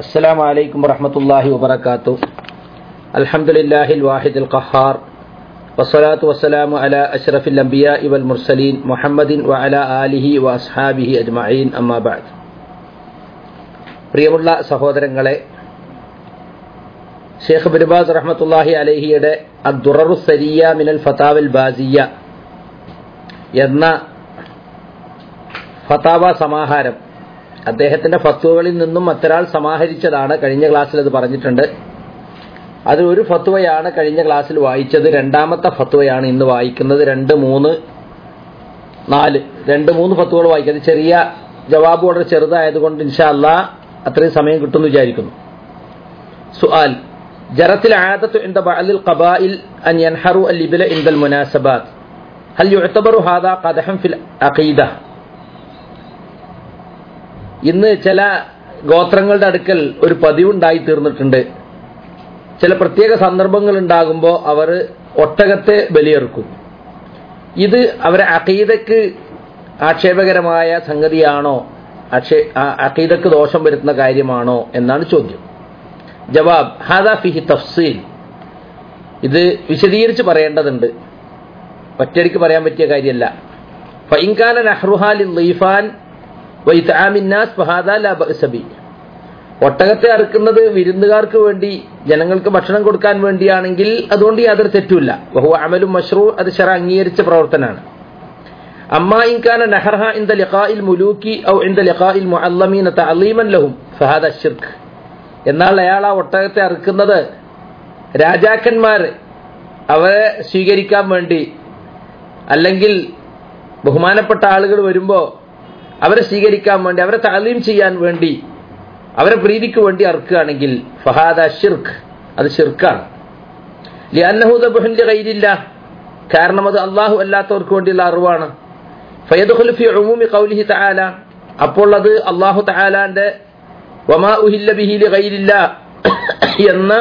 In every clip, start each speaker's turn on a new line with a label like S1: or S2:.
S1: السلام عليكم ورحمة الله وبركاته الحمد لله الواحد القهار والصلاة والسلام على أشرف الأنبياء والمرسلين محمد وعلى آله وأصحابه أجمعين أما بعد പ്രിയമുള്ള സഹോദരങ്ങളെ ഷേഖ് ബിർബാസ് റഹ്മത്തുല്ലാഹി അലഹിയുടെ അദ്ദുററു സരിയ മിനൽ ഫതാവൽ ബാസിയ എന്ന ഫതാവ സമാഹാരം അദ്ദേഹത്തിന്റെ ഫത്വകളിൽ നിന്നും മറ്റൊരാൾ സമാഹരിച്ചതാണ് കഴിഞ്ഞ ക്ലാസ്സിൽ അത് പറഞ്ഞിട്ടുണ്ട് അത് ഒരു ഫത്വയാണ് കഴിഞ്ഞ ക്ലാസ്സിൽ വായിച്ചത് രണ്ടാമത്തെ ഫത്വയാണ് ഇന്ന് വായിക്കുന്നത് രണ്ട് മൂന്ന് നാല് രണ്ട് മൂന്ന് ഫത്വകൾ വായിക്കുന്നത് ചെറിയ ജവാബ് വളരെ ചെറുതായതുകൊണ്ട് ഇൻഷാ അല്ലാ അത്രയും സമയം കിട്ടുമെന്ന് വിചാരിക്കുന്നു സുആൽ جرت العادة عند بعض القبائل أن ينحروا الإبل عند المناسبات هل يعتبر هذا قدحا في العقيدة ഇന്ന് ചില ഗോത്രങ്ങളുടെ അടുക്കൽ ഒരു പതിവുണ്ടായി തീർന്നിട്ടുണ്ട് ചില പ്രത്യേക സന്ദർഭങ്ങൾ ഉണ്ടാകുമ്പോൾ അവർ ഒട്ടകത്തെ ബലിയെറുക്കും ഇത് അവരെ അഖീദക്ക് ആക്ഷേപകരമായ സംഗതിയാണോ അക്ഷേ അഖീദക്ക് ദോഷം വരുത്തുന്ന കാര്യമാണോ എന്നാണ് ചോദ്യം ജവാബ് ഹാദാ ഫിഹി തഫ്സീൽ ഇത് വിശദീകരിച്ച് പറയേണ്ടതുണ്ട് ഒറ്റയടിക്ക് പറയാൻ പറ്റിയ കാര്യമല്ല ഫൈൻകാന നഹ്റുഹാലി ലീഫാൻ വൈതാമിന്നാസ് ഫഹാദ ലാ ബഅസബി ഒട്ടകത്തെ അറുക്കുന്നത് വിരുന്നുകാർക്ക് വേണ്ടി ജനങ്ങൾക്ക് ഭക്ഷണം കൊടുക്കാൻ വേണ്ടിയാണെങ്കിൽ അതുകൊണ്ട് യാതൊരു തെറ്റുമില്ല ബഹു അമലും മഷ്റൂ അത് ഷറ അംഗീകരിച്ച പ്രവർത്തനമാണ് അമ്മ ഇൻകാന നഹർഹ ഇന്ദ ലിഖാഇൽ മുലൂക്കി ഔ ഇന്ദ ലിഖാഇൽ മുഅല്ലമീന തഅലീമൻ ലഹും ഫഹാദ ശിർക്ക് എന്നാൽ അയാൾ ആ ഒട്ടകത്തെ അറുക്കുന്നത് രാജാക്കന്മാർ അവരെ സ്വീകരിക്കാൻ വേണ്ടി അല്ലെങ്കിൽ ബഹുമാനപ്പെട്ട ആളുകൾ വരുമ്പോൾ അവരെ സ്വീകരിക്കാൻ വേണ്ടി അവരെ താലീം ചെയ്യാൻ വേണ്ടി അവരെ പ്രീതിക്ക് വേണ്ടി അറുക്കുകയാണെങ്കിൽ ഫഹാദ ഷിർക്ക് അത് ഷിർക്കാണ് ലിയന്നഹുദബുഹിന്റെ കാരണം അത് അള്ളാഹു അല്ലാത്തവർക്ക് വേണ്ടിയുള്ള അറിവാണ് ഫയദുഖുൽഫി ഉമൂമി കൗലിഹി തആല അപ്പോൾ അത് അള്ളാഹു തആലാന്റെ വമാ ഉഹില്ല ബിഹിലി ഗൈരില്ല എന്ന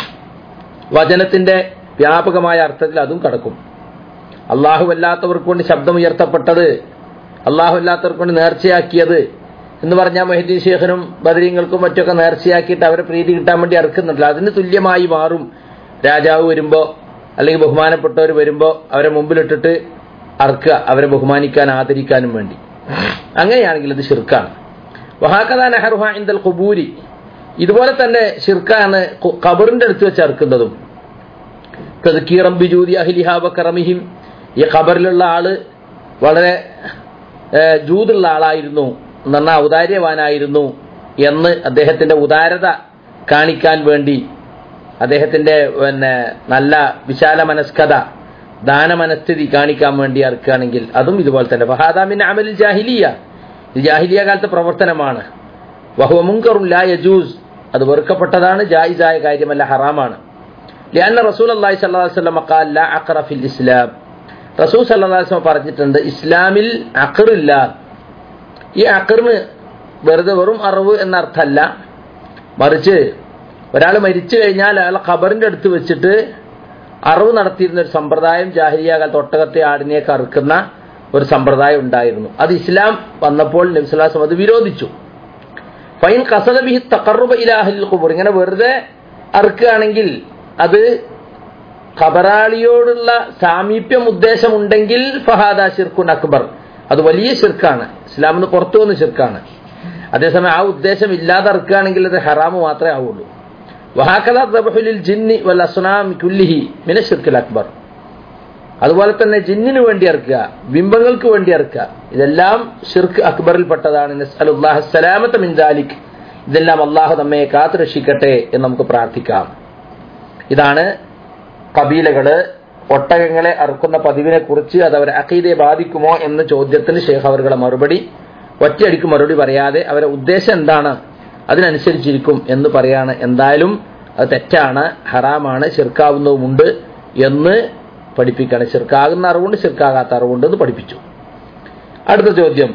S1: വചനത്തിന്റെ വ്യാപകമായ അർത്ഥത്തിൽ അതും കടക്കും അള്ളാഹു അല്ലാത്തവർക്ക് വേണ്ടി ശബ്ദമുയർത്തപ്പെട്ടത് അള്ളാഹു അല്ലാത്തവർക്ക് വേണ്ടി നേർച്ചയാക്കിയത് എന്ന് പറഞ്ഞാൽ മൊഹദ്ദീൻ ഷേഖനും ബദരീങ്ങൾക്കും മറ്റൊക്കെ നേർച്ചയാക്കിയിട്ട് അവരെ പ്രീതി കിട്ടാൻ വേണ്ടി അറുക്കുന്നുണ്ടല്ലോ അതിന് തുല്യമായി മാറും രാജാവ് വരുമ്പോൾ അല്ലെങ്കിൽ ബഹുമാനപ്പെട്ടവർ വരുമ്പോൾ അവരെ മുമ്പിലിട്ടിട്ട് അറുക്കുക അവരെ ബഹുമാനിക്കാൻ ആദരിക്കാനും വേണ്ടി അങ്ങനെയാണെങ്കിൽ ഇത് ഷിർക്കാണ് വഹാക്കഥ നെഹറുഹ ഇന്ദൽ ഖുബൂരി ഇതുപോലെ തന്നെ ഷിർക്കാണ് ഖബറിന്റെ അടുത്ത് വെച്ച് അറുക്കുന്നതും തദ്ക്കീറം ബിജൂദി അഹ്ലിഹ വക്കറമിഹിം ഈ ഖബറിലുള്ള ആള് വളരെ ജൂതുള്ള ആളായിരുന്നു എന്ന ഔദാര്യവാനായിരുന്നു എന്ന് അദ്ദേഹത്തിന്റെ ഉദാരത കാണിക്കാൻ വേണ്ടി അദ്ദേഹത്തിന്റെ പിന്നെ നല്ല വിശാല മനസ്കത ദാനമനസ്ഥിതി കാണിക്കാൻ വേണ്ടി അറുക്കുകയാണെങ്കിൽ അതും ഇതുപോലെ തന്നെ ഫഹാദാമിൻ അമലിൽ ജാഹിലിയ ഇത് ജാഹിലിയ കാലത്തെ പ്രവർത്തനമാണ് വഹുവ മുങ്കറും ലാ യജൂസ് അത് വെറുക്കപ്പെട്ടതാണ് ജായിസായ കാര്യമല്ല ഹറാമാണ് ലിയാന്ന റസൂൽ അള്ളാഹി സല്ലാ വല്ലം ഖാൽ ലാ അഖറ ഫിൽ ഇസ്ലാം റസൂൽ സല്ലാ വസ്ലം പറഞ്ഞിട്ടുണ്ട് ഇസ്ലാമിൽ അഖറില്ല ഈ അഖറിന് വെറുതെ വെറും അറിവ് എന്നർത്ഥമല്ല മറിച്ച് ഒരാൾ മരിച്ചു കഴിഞ്ഞാൽ അയാളെ ഖബറിന്റെ അടുത്ത് വെച്ചിട്ട് അറിവ് നടത്തിയിരുന്ന ഒരു സമ്പ്രദായം ജാഹിരിയ കാലത്ത് ഒട്ടകത്തെ ആടിനെയൊക്കെ അറുക്കുന്ന ഒരു സമ്പ്രദായം ഉണ്ടായിരുന്നു അത് ഇസ്ലാം വന്നപ്പോൾ നബ്സുലാസം അത് വിരോധിച്ചു ഫൈൻ കസദബിഹി തക്കറുബ ഇലാഹിൽ ഖുബൂർ ഇങ്ങനെ വെറുതെ അറുക്കുകയാണെങ്കിൽ അത് ഖബറാളിയോടുള്ള സാമീപ്യം ഉദ്ദേശമുണ്ടെങ്കിൽ ഫഹാദ ഷിർക്കുൻ അക്ബർ അത് വലിയ ഷിർക്കാണ് ഇസ്ലാമിന് പുറത്തു വന്ന ഷിർക്കാണ് അതേസമയം ആ ഉദ്ദേശം ഇല്ലാതെ ഇറക്കുകയാണെങ്കിൽ അത് ഹറാമ് മാത്രമേ ആവുള്ളൂ വഹാക്കലിൽ ജിന്നി വൽ അസ്നാം കുല്ലിഹി മിന ഷിർക്കിൽ അക്ബർ അതുപോലെ തന്നെ ജിന്നിന് വേണ്ടി ഇറക്കുക ബിംബങ്ങൾക്ക് വേണ്ടി ഇറക്കുക ഇതെല്ലാം ഷിർക്ക് അക്ബറിൽപ്പെട്ടതാണ് സലാമത്ത് മിൻദാലിക് ഇതെല്ലാം അള്ളാഹു നമ്മെ കാത്തുരക്ഷിക്കട്ടെ എന്ന് നമുക്ക് പ്രാർത്ഥിക്കാം ഇതാണ് കബീലകള് ഒട്ടകങ്ങളെ അറുക്കുന്ന പതിവിനെ കുറിച്ച് അത് അവരെ അഖീദയെ ബാധിക്കുമോ എന്ന ചോദ്യത്തിന് ഷേഖ് അവരുടെ മറുപടി ഒറ്റയടിക്ക് മറുപടി പറയാതെ അവരെ ഉദ്ദേശം എന്താണ് അതിനനുസരിച്ചിരിക്കും എന്ന് പറയാണ് എന്തായാലും അത് തെറ്റാണ് ഹറാമാണ് ചെറുക്കാവുന്നതുമുണ്ട് എന്ന് പഠിപ്പിക്കുകയാണ് ചെറുക്കാകുന്ന അറിവുണ്ട് ചെറുക്കാകാത്ത അറിവുണ്ട് എന്ന് പഠിപ്പിച്ചു അടുത്ത ചോദ്യം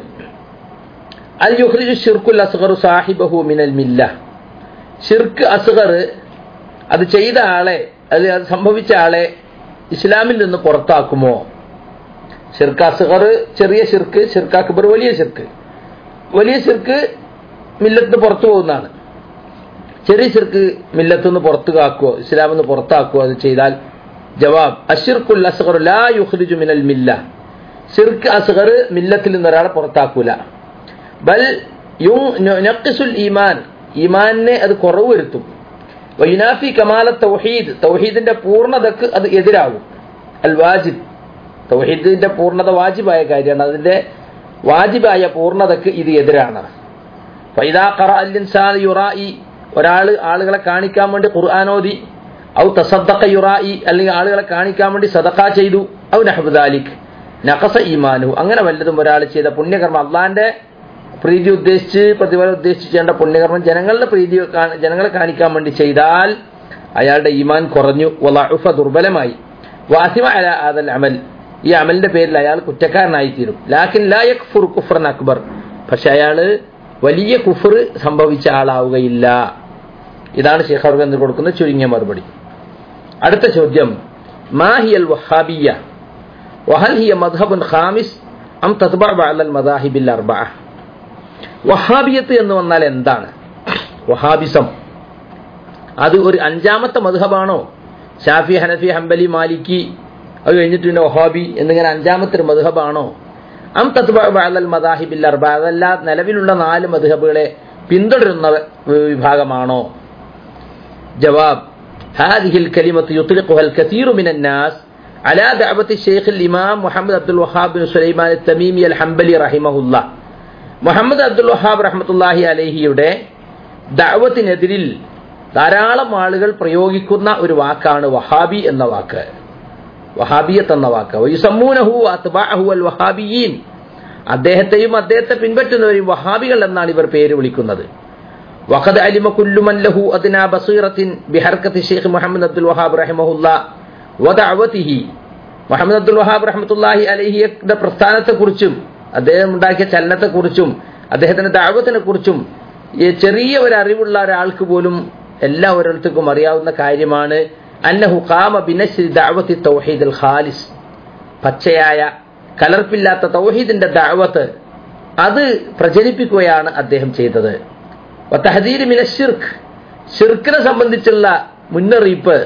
S1: അൽ യുഹ്രിജു ഷിർക്കുൽ അസ്ഗറു സാഹിബഹു മിനൽ മില്ല ഷിർക്ക് അസ്ഗർ അത് ചെയ്ത ആളെ അത് അത് സംഭവിച്ച ആളെ ഇസ്ലാമിൽ നിന്ന് പുറത്താക്കുമോ ഷിർക്ക് അസ്ഗർ ചെറിയ ഷിർക്ക് ഷിർക്ക് അക്ബർ വലിയ ഷിർക്ക് വലിയ ഷിർക്ക് മില്ലത്തിന് പുറത്തു പോകുന്നതാണ് ചെറിയ ചെറുക്ക് മില്ലത്തുനിന്ന് പുറത്തു കാക്കുകയോ ഇസ്ലാമിൽ നിന്ന് പുറത്താക്കുകയോ അത് ചെയ്താൽ ജവാബ് അഷിർക്കുൽ അസ്ഗർ ലാ യുഖ്രിജു മിനൽ മില്ല ഷിർക്ക് അസ്ഗർ മില്ലത്തിൽ നിന്ന് ഒരാളെ പുറത്താക്കൂല ബൽ യുനഖിസുൽ ഈമാൻ ഈമാനിനെ അത് കുറവ് വരുത്തും വൈനാഫി കമാല തൗഹീദ് തൗഹീദിന്റെ പൂർണ്ണതക്ക് അത് എതിരാകും അൽ വാജിബ് തൗഹീദിന്റെ പൂർണ്ണത വാജിബായ കാര്യമാണ് അതിന്റെ വാജിബായ പൂർണ്ണതക്ക് ഇത് എതിരാണ് ഫൈദാ ഖറ അൽ ഇൻസാൻ യുറായി ഒരാൾ ആളുകളെ കാണിക്കാൻ വേണ്ടി ഖുർആാനോദി ഔ തസദ്ദഖ യുറായി അല്ലെങ്കിൽ ആളുകളെ കാണിക്കാൻ വേണ്ടി സദഖ ചെയ്തു ഔ നഹ്ബുദാലിക് നഖസ ഈമാനു അങ്ങനെ വല്ലതും ഒരാൾ ചെയ്ത പുണ്യകർമ്മം അള്ളാന്റെ പ്രീതി ഉദ്ദേശിച്ച് പ്രതിഫലം ഉദ്ദേശിച്ച് ചെയ്യേണ്ട പുണ്യകർമ്മം ജനങ്ങളുടെ പ്രീതി കാ- ജനങ്ങളെ കാണിക്കാൻ വേണ്ടി ചെയ്താൽ അയാളുടെ ഈമാൻ കുറഞ്ഞു വലഉഫ ദുർബലമായി വാസിമ അല ആദൽ അമൽ ഈ അമലിന്റെ പേരിൽ അയാൾ കുറ്റക്കാരനായി തീരും ലാക്കിൻ ലാ യക്ഫുർ കുഫ്രൻ അക്ബർ പക്ഷെ അയാള് വലിയ കുഫർ സംഭവിച്ച ആളാവുകയില്ല ഇതാണ് ഷെയ്ഖ് അവർ എന്ന് കൊടുക്കുന്ന ചുരുങ്ങിയ മറുപടി അടുത്ത ചോദ്യം മാഹിയൽ വഹാബിയ വഹൽ ഹിയ മദ്ഹബുൻ ഖാമിസ് അം തത്ബഅ ബഅൽ മദാഹിബിൽ അർബഅ വഹാബിയത്ത് എന്ന് വന്നാൽ എന്താണ് വഹാബിസം അത് ഒരു അഞ്ചാമത്തെ മധുഹബാണോ ഷാഫി ഹനഫി ഹംബലി മാലിക്കി അത് കഴിഞ്ഞിട്ട് പിന്നെ വഹാബി എന്നിങ്ങനെ അഞ്ചാമത്തെ ഒരു മധുഹബാണോ അം തത്ബഅൽ മദാഹിബിൽ അർബ അതല്ല നിലവിലുള്ള നാല് മധുഹബുകളെ പിന്തുടരുന്ന വിഭാഗമാണോ جواب هذه الكلمة يطلقها الكثير من الناس على دعوة الشيخ الإمام محمد عبد الوهاب بن سليمان التميمي الحنبلي رحمه الله മുഹമ്മദ് അബ്ദുൽ വഹാബ് റഹ്മത്തുല്ലാഹി അലഹിയുടെ ദഅവത്തിനെതിരിൽ ധാരാളം ആളുകൾ പ്രയോഗിക്കുന്ന ഒരു വാക്കാണ് വഹാബി എന്ന വാക്ക് വഹാബിയത്ത് എന്ന വാക്ക് വയുസമ്മൂനഹു അത്ബഅഹു അൽ വഹാബിയീൻ അദ്ദേഹത്തെയും അദ്ദേഹത്തെ പിൻപറ്റുന്നവരെയും വഹാബികൾ എന്നാണ് ഇവർ പേര് വിളിക്കുന്നത് وقد علم كل من له أدنى بصيرة بحركة الشيخ محمد عبد الوهاب رحمه الله ودعوته മുഹമ്മദ് അബ്ദുൽ വഹാബ് റഹ്മത്തുല്ലാഹി അലഹിയുടെ പ്രസ്ഥാനത്തെക്കുറിച്ചും അദ്ദേഹം ഉണ്ടാക്കിയ ചലനത്തെക്കുറിച്ചും അദ്ദേഹത്തിന്റെ ദാവത്തിനെ കുറിച്ചും ഈ ചെറിയ ഒരു അറിവുള്ള ഒരാൾക്ക് പോലും എല്ലാ ഒരിടത്തേക്കും അറിയാവുന്ന കാര്യമാണ് അന്നഹു ഖാമ ബിനശ്രി ദഅവത്തി തൗഹീദ് അൽ ഖാലിസ് പച്ചയായ കലർപ്പില്ലാത്ത തൗഹീദിന്റെ ദഅവത്ത് അത് പ്രചരിപ്പിക്കുകയാണ് അദ്ദേഹം ചെയ്തത് വത്തഹദീര് മിന ഷിർക്ക് ഷിർക്കിനെ സംബന്ധിച്ചുള്ള മുന്നറിയിപ്പ്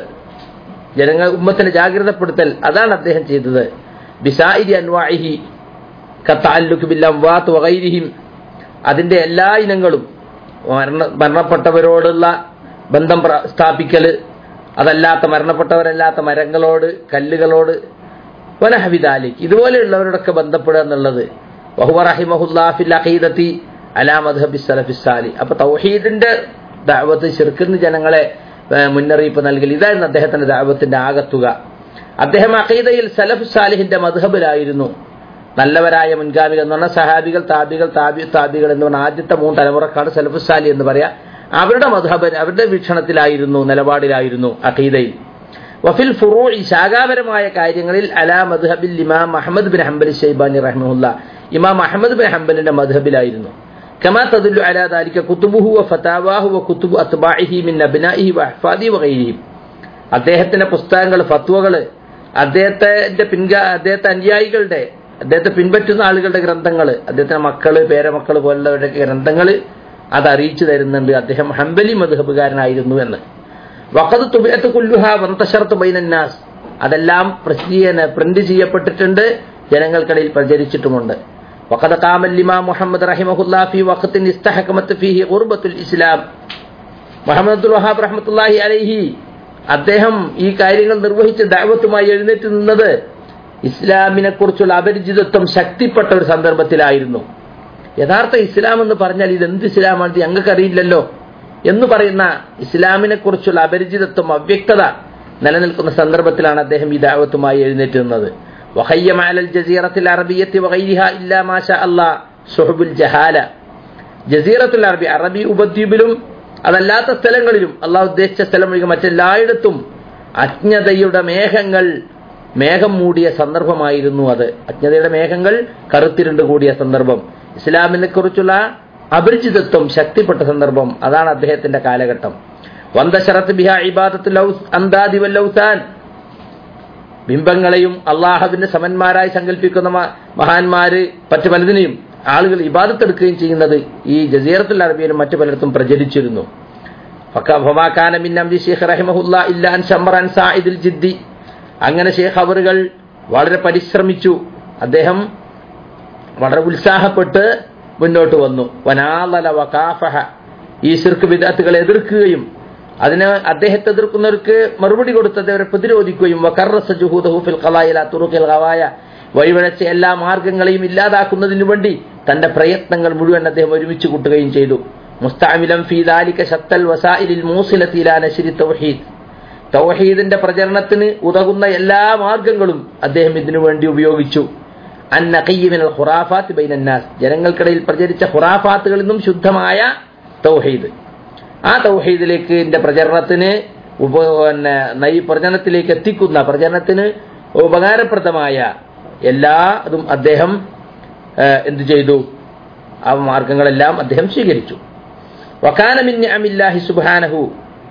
S1: ജനങ്ങൾ ഉമ്മത്തിനെ ജാഗ്രതപ്പെടുത്തൽ അതാണ് അദ്ദേഹം ചെയ്തത് ബിസായിരി അൻവാഹി കത്താലുക്ക് ബില്ലംവാത്ത് വകൈരിഹിം അതിന്റെ എല്ലാ ഇനങ്ങളും മരണ മരണപ്പെട്ടവരോടുള്ള ബന്ധം പ്ര- സ്ഥാപിക്കല് അതല്ലാത്ത മരണപ്പെട്ടവരല്ലാത്ത മരങ്ങളോട് കല്ലുകളോട് വനഹവിദാലിക് ഇതുപോലെയുള്ളവരോടൊക്കെ ബന്ധപ്പെടുക എന്നുള്ളത് വഹുവ റഹിമഹുല്ലാഫിൽ അഖീദത്തി അലാ മദ്ഹബി സലഫിസാലി അപ്പൊ തൗഹീദിന്റെ ദാവത്ത് ശിർക്കുന്ന ജനങ്ങളെ ഏഹ്, മുന്നറിയിപ്പ് നൽകൽ ഇതായിരുന്നു അദ്ദേഹത്തിന്റെ ദാവത്തിന്റെ ആകത്തുക അദ്ദേഹം അഖീദയിൽ സലഫ് സാലിഹിന്റെ മദ്ഹബിലായിരുന്നു നല്ലവരായ മുൻഗാമികൾ എന്ന് പറഞ്ഞാൽ സഹാബികൾ താബികൾ താബി താബികൾ എന്ന് പറഞ്ഞാൽ ആദ്യത്തെ മൂന്ന് തലമുറക്കാണ് സലഫ് സാലി എന്ന് പറയാ അവരുടെ മദ്ഹബൻ അവരുടെ വീക്ഷണത്തിലായിരുന്നു നിലപാടിലായിരുന്നു അഖീദയിൽ വഫിൽ ഫുറൂഇ ശാഖാപരമായ കാര്യങ്ങളിൽ അലാ മദ്ഹബിൽ ഇമാം അഹമ്മദ് ബിൻ ഹംബൽ ഷെയ്ബാനി റഹ്മുല്ല ഇമാം അഹമ്മദ് ബിൻ ഹംബലിന്റെ മദ്ഹബിലായിരുന്നു كما تدل على ذلك كتبه وفتاواه وكتب أتباعه من أبنائه وأحفاده وغيرهم അദ്ദേഹത്തിന്റെ പുസ്തകങ്ങൾ ഫത്വകള് അദ്ദേഹത്തിന്റെ പിൻഗ അദ്ദേഹത്തെ അനുയായികളുടെ അദ്ദേഹത്തെ പിൻപറ്റുന്ന ആളുകളുടെ ഗ്രന്ഥങ്ങൾ അദ്ദേഹത്തിന്റെ മക്കള് പേരമക്കള് പോലുള്ളവരുടെ ഗ്രന്ഥങ്ങൾ അത് അറിയിച്ചു തരുന്നുണ്ട് അദ്ദേഹം ഹംബലി മധുഹബുകാരനായിരുന്നു എന്ന് വഖദ് തുബിയത്ത് കുല്ലുഹ വന്തശർത്ത് ബൈനന്നാസ് അതെല്ലാം പ്രസിദ്ധീകരണ പ്രിന്റ് ചെയ്യപ്പെട്ടിട്ടുണ്ട് ജനങ്ങൾക്കിടയിൽ പ്രചരിച്ചിട്ടുമുണ്ട് وقد قام الإمام محمد رحمه الله في وقت استحكمت فيه غربة الإسلام മുഹമ്മദ് അബ്ദുൽ വഹാബ് റഹ്മത്തുള്ളാഹി അലൈഹി അദ്ദേഹം ഈ കാര്യങ്ങൾ നിർവഹിച്ച ദൈവത്തുമായി എഴുന്നേറ്റ് നിന്നത് ഇസ്ലാമിനെ കുറിച്ചുള്ള അപരിചിതത്വം ശക്തിപ്പെട്ട ഒരു സന്ദർഭത്തിലായിരുന്നു യഥാർത്ഥ ഇസ്ലാം എന്ന് പറഞ്ഞാൽ ഇത് എന്ത് ഇസ്ലാമാണ് ഞങ്ങൾക്ക് അറിയില്ലല്ലോ എന്ന് പറയുന്ന ഇസ്ലാമിനെ കുറിച്ചുള്ള അപരിചിതത്വം അവ്യക്തത നിലനിൽക്കുന്ന സന്ദർഭത്തിലാണ് അദ്ദേഹം ഈ ദാവത്തുമായി എഴുന്നേറ്റ് നിന്നത് وخيم على الجزيرة العربية وغيرها إلا ما شاء الله صحب الجهالة ജസീറത്തുൽ അറബി അറബി ഉപദ്വീപിലും അതല്ലാത്ത സ്ഥലങ്ങളിലും അള്ളാഹു ഉദ്ദേശിച്ച സ്ഥലം ഒഴികെ മറ്റെല്ലായിടത്തും അജ്ഞതയുടെ മേഘങ്ങൾ മേഘം മൂടിയ സന്ദർഭമായിരുന്നു അത് അജ്ഞതയുടെ മേഘങ്ങൾ കറുത്തിരുണ്ട് കൂടിയ സന്ദർഭം ഇസ്ലാമിനെ കുറിച്ചുള്ള അപരിചിതത്വം ശക്തിപ്പെട്ട സന്ദർഭം അതാണ് അദ്ദേഹത്തിന്റെ കാലഘട്ടം വന്തശറത്ത് ബിഹ ഇബാദത്തുൽ ഔസ് അന്താദി വൽ ഔസാൻ ബിംബങ്ങളെയും അള്ളാഹുവിന്റെ സമന്മാരായി സങ്കല്പിക്കുന്ന മ- മഹാന്മാര് മറ്റു പലതിനെയും ആളുകൾ ഇബാദത്തെടുക്കുകയും ചെയ്യുന്നത് ഈ ജസീറത്തുൽ അറബിയിലും മറ്റു പലയിടത്തും പ്രചരിച്ചിരുന്നു فما كان من أمر الشيخ رحمه الله إلا أن شمر عن ساعد الجد അങ്ങനെ ഷേഖ് അവറുകൾ വളരെ പരിശ്രമിച്ചു അദ്ദേഹം വളരെ ഉത്സാഹപ്പെട്ട് മുന്നോട്ട് വന്നു വനാലല വകാഫഹ ഈ ശിർക്ക് വിദാത്തുകളെ എതിർക്കുകയും അതിന് അദ്ദേഹത്തെ എതിർക്കുന്നവർക്ക് മറുപടി കൊടുത്തത് അവരെ പ്രതിരോധിക്കുകയും വകറസ ജുഹൂദഹു ഫിൽ ഖലായില തുറുഖിൽ ഖവായ വഴിവഴച്ച എല്ലാ മാർഗങ്ങളെയും ഇല്ലാതാക്കുന്നതിനു വേണ്ടി തന്റെ പ്രയത്നങ്ങൾ മുഴുവൻ അദ്ദേഹം ഒരുമിച്ച് കൂട്ടുകയും ചെയ്തു മുസ്താമിലം ഫീ ദാലിക ശത്തൽ വസായിലിൽ മൂസിലത്തി ഇലാ നശ്രി തൗഹീദ് തൗഹീദിന്റെ പ്രചരണത്തിന് ഉതകുന്ന എല്ലാ മാർഗങ്ങളും അദ്ദേഹം ഇതിനു വേണ്ടി ഉപയോഗിച്ചു അന്നഖയ്യമിനൽ ഖുറാഫാത്ത് ബൈനന്നാസ് ജനങ്ങൾക്കിടയിൽ പ്രചരിച്ച ഖുറാഫാത്തുകളിൽ നിന്നും ശുദ്ധമായ തൗഹീദ് ആ തൗഹീദിലേക്ക് ഇതിന്റെ പ്രചരണത്തിന് ഉപ പിന്നെ നൈ പ്രചരണത്തിലേക്ക് എത്തിക്കുന്ന പ്രചരണത്തിന് ഉപകാരപ്രദമായ എല്ലാ അതും അദ്ദേഹം ഏഹ്, എന്തു ചെയ്തു ആ മാർഗങ്ങളെല്ലാം അദ്ദേഹം സ്വീകരിച്ചു വക്കാന മിൻ നിഅമില്ലാഹി സുബ്ഹാനഹു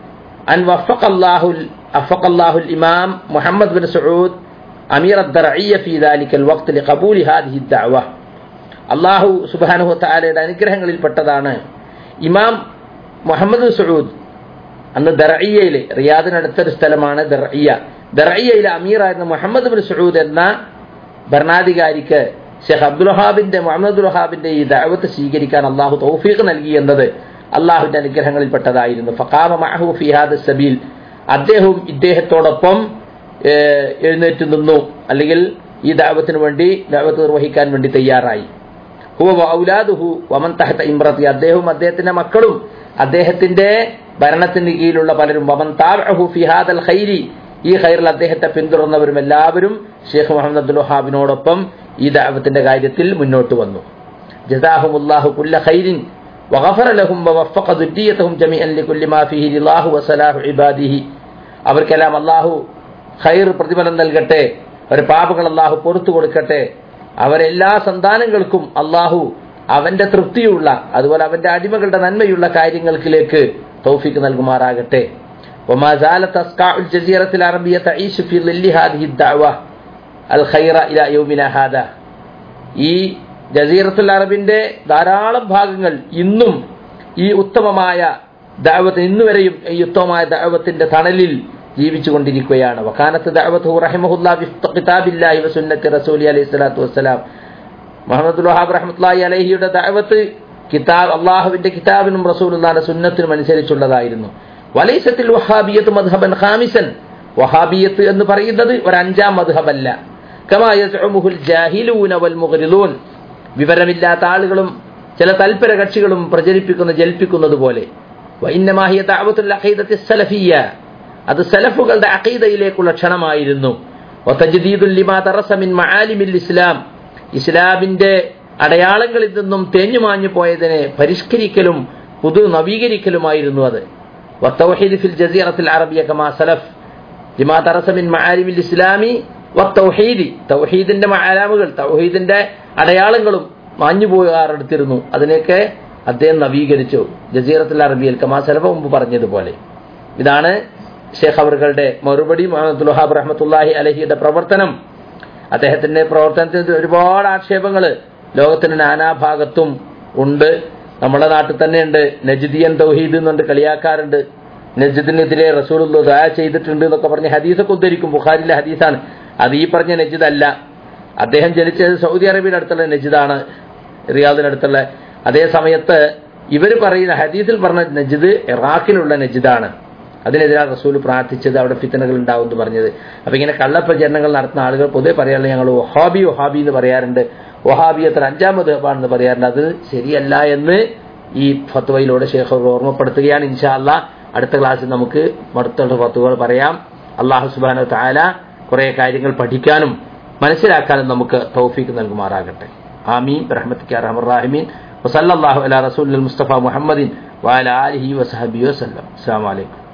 S1: أن وفق الله وفق الله الإمام محمد بن سعود أمير الدرعية في ذلك الوقت لقبول هذه الدعوة അള്ളാഹു സുബാനുഹു താലയുടെ അനുഗ്രഹങ്ങളിൽ പെട്ടതാണ് ഇമാം മുഹമ്മദ് സൂദ് അന്ന് ദർഇയയിലെ റിയാദിനടുത്തൊരു സ്ഥലമാണ് ദർഇയ ദർഇയയിലെ അമീറായിരുന്ന മുഹമ്മദ് ബിൻ സൂദ് എന്ന ഭരണാധികാരിക്ക് ഷെയ്ഖ് അബ്ദുൽ വഹാബിന്റെ മുഹമ്മദ് വഹാബിന്റെ ഈ ദഅവത്ത് സ്വീകരിക്കാൻ അള്ളാഹു തൗഫീഖ് നൽകി എന്നത് അള്ളാഹുവിന്റെ അനുഗ്രഹങ്ങളിൽ പെട്ടതായിരുന്നു ഫഖാമ മഅഹു ഫി ഹാദ സബീൽ അദ്ദേഹവും ഇദ്ദേഹത്തോടൊപ്പം ഏഹ്, എഴുന്നേറ്റ് നിന്നു അല്ലെങ്കിൽ ഈ ദാവത്തിന് വേണ്ടി ദാവത്ത് നിർവഹിക്കാൻ വേണ്ടി തയ്യാറായി ഹുവ ഔലാദുഹു വമൻ തഹത ഇമ്രത്തി അദ്ദേഹവും അദ്ദേഹത്തിന്റെ മക്കളും അദ്ദേഹത്തിന്റെ ഭരണത്തിന് കീഴിലുള്ള പലരും വമൻ താബഅഹു ഫി ഹാദൽ ഖൈരി ഈ ഖൈറിൽ അദ്ദേഹത്തെ പിന്തുടർന്നവരും എല്ലാവരും ഷെയ്ഖ് മുഹമ്മദ് അബ്ദുൽ വഹാബിനോടൊപ്പം ഈ ദാവത്തിന്റെ കാര്യത്തിൽ മുന്നോട്ട് വന്നു ജസാഹുമുല്ലാഹു കുല്ല ഖൈരിൻ وغفر لهم ووفق ذريتهم جميعا لكل ما فيه رضاه وصلاح عباده അവർക്കെല്ലാം അള്ളാഹു ഖൈർ പ്രതിഫലം നൽകട്ടെ ഒരു പാപങ്ങൾ അള്ളാഹു പൊറത്തു കൊടുക്കട്ടെ അവരെല്ലാ സന്താനങ്ങൾക്കും അള്ളാഹു അവന്റെ തൃപ്തിയുള്ള അതുപോലെ അവന്റെ അടിമകളുടെ നന്മയുള്ള കാര്യങ്ങൾക്കിലേക്ക് തൗഫീക്ക് നൽകുമാറാകട്ടെ وما زالت أسقاع الجزيرة العربية تعيش في ظل هذه الدعوة الخير إلى يومنا هذا ഈ ജസീറത്തുൽ അറബിന്റെ ധാരാളം ഭാഗങ്ങൾ ഇന്നും ഈ ഉത്തമമായ ദഅവത്ത് ഇന്നുവരെയും ഈ ഉത്തമമായ ദഅവത്തിന്റെ തണലിൽ ജീവിച്ചു കൊണ്ടിരിക്കുകയാണ് വക്കാനത്ത് ദഅവത്ത് റഹിമഹുല്ലാ ബിഫ്ത കിതാബില്ലാഹി വസുന്നത്തി റസൂലി അലൈഹി സ്വലാത്തു വസ്സലാം മുഹമ്മദ് വഹാബ് റഹ്മത്തുള്ളാഹി അലൈഹിയുടെ ദഅവത്ത് കിതാബ് അള്ളാഹുവിന്റെ കിതാബിനും റസൂലുള്ളാഹിന്റെ സുന്നത്തിനും അനുസരിച്ചുള്ളതായിരുന്നു വലൈസത്തിൽ വഹാബിയത്ത് മദ്ഹബൻ ഖാമിസൻ വഹാബിയത്ത് എന്ന് പറയുന്നത് ഒരു അഞ്ചാം മദ്ഹബല്ല കമാ യസ്ഉമുഹുൽ ജാഹിലൂന വൽ മുഗ്രിദൂൻ വിവരമില്ലാത്ത ആളുകളും ചില തൽപര കക്ഷികളും പ്രചരിപ്പിക്കുന്ന ജൽപ്പിക്കുന്നത് പോലെ വൈന്നമാഹിയ ദഅവത്തുൽ അഖീദത്തി സലഫിയ്യ അത് സലഫുകളുടെ അഖീദയിലേക്കുള്ള ക്ഷണമായിരുന്നു വതജ്ദീദുൽ ലിമാ തറസ മിൻ മആലിമിൽ ഇസ്ലാം ഇസ്ലാമിന്റെ അടയാളങ്ങളിൽ നിന്നും തേഞ്ഞുമാഞ്ഞു പോയതിനെ പരിഷ്കരിക്കലും പുതു നവീകരിക്കലുമായിരുന്നു അത് വത്തൗഹീദ് ഫിൽ ജസീറത്തിൽ അറബിയ കമാ സലഫ് ലിമാ തറസ മിൻ മആലിമിൽ ഇസ്ലാമി വത്തൗഹീദി തൗഹീദിന്റെ അലാമുകൾ തൗഹീദിന്റെ അടയാളങ്ങളും മാഞ്ഞു പോകാറെടുത്തിരുന്നു അതിനെയൊക്കെ അദ്ദേഹം നവീകരിച്ചു ജസീറത്തുൽ അറബിയൽ കമാ സലഫ മുമ്പ് പറഞ്ഞതുപോലെ ഇതാണ് ഷേഖ് അവറുകളുടെ മറുപടി മുഹമ്മദ് വഹാബ് റഹ്മത്തുല്ലാഹി അലഹിയുടെ പ്രവർത്തനം അദ്ദേഹത്തിന്റെ പ്രവർത്തനത്തിന് ഒരുപാട് ആക്ഷേപങ്ങൾ ലോകത്തിന്റെ നാനാഭാഗത്തും ഉണ്ട് നമ്മുടെ നാട്ടിൽ തന്നെയുണ്ട് നജ്ദിയൻ തൗഹീദ് എന്നുണ്ട് കളിയാക്കാറുണ്ട് നജ്ദിനെതിരെ റസൂൽ ദുആ ചെയ്തിട്ടുണ്ട് എന്നൊക്കെ പറഞ്ഞ് ഹദീസൊക്കെ ഉദ്ധരിക്കും ബുഖാരിലെ ഹദീസാണ് അത് ഈ പറഞ്ഞ നജിദ് അല്ല അദ്ദേഹം ജനിച്ചത് സൗദി അറേബ്യയുടെ അടുത്തുള്ള നജിദാണ് റിയാദിനടുത്തുള്ള അതേ സമയത്ത് ഇവർ പറയുന്ന ഹദീസിൽ പറഞ്ഞ നജിദ് ഇറാഖിലുള്ള നജിദാണ് അതിനെതിരാണ് റസൂൽ പ്രാർത്ഥിച്ചത് അവിടെ ഫിത്തനകൾ ഉണ്ടാവും എന്ന് പറഞ്ഞത് അപ്പൊ ഇങ്ങനെ കള്ളപ്രചരണങ്ങൾ നടത്തുന്ന ആളുകൾ പൊതുവെ പറയാറുണ്ട് ഞങ്ങൾ ഒഹാബി ഒഹാബി എന്ന് പറയാറുണ്ട് ഒഹാബിയത്തിൽ അഞ്ചാമത് ആണെന്ന് പറയാറുണ്ട് അത് ശരിയല്ല എന്ന് ഈ ഫത്വയിലൂടെ ഷേഖ് ഓർമ്മപ്പെടുത്തുകയാണ് ഇൻഷാ അല്ലാ അടുത്ത ക്ലാസ്സിൽ നമുക്ക് മടുത്തുള്ള ഫത്വകൾ പറയാം അള്ളാഹു സുബാന താല കുറെ കാര്യങ്ങൾ പഠിക്കാനും മനസ്സിലാക്കാനും നമുക്ക് തൗഫീക്ക് നൽകുമാറാകട്ടെ ആമീൻ റഹ്മത്തിക്ക് റഹ്മറാഹിമീൻ വസല്ലാഹു അല റസൂൽ മുസ്തഫ മുഹമ്മദിൻ വഅല ആലിഹി വസഹബി വസല്ലം അസ്സാം വലൈക്കും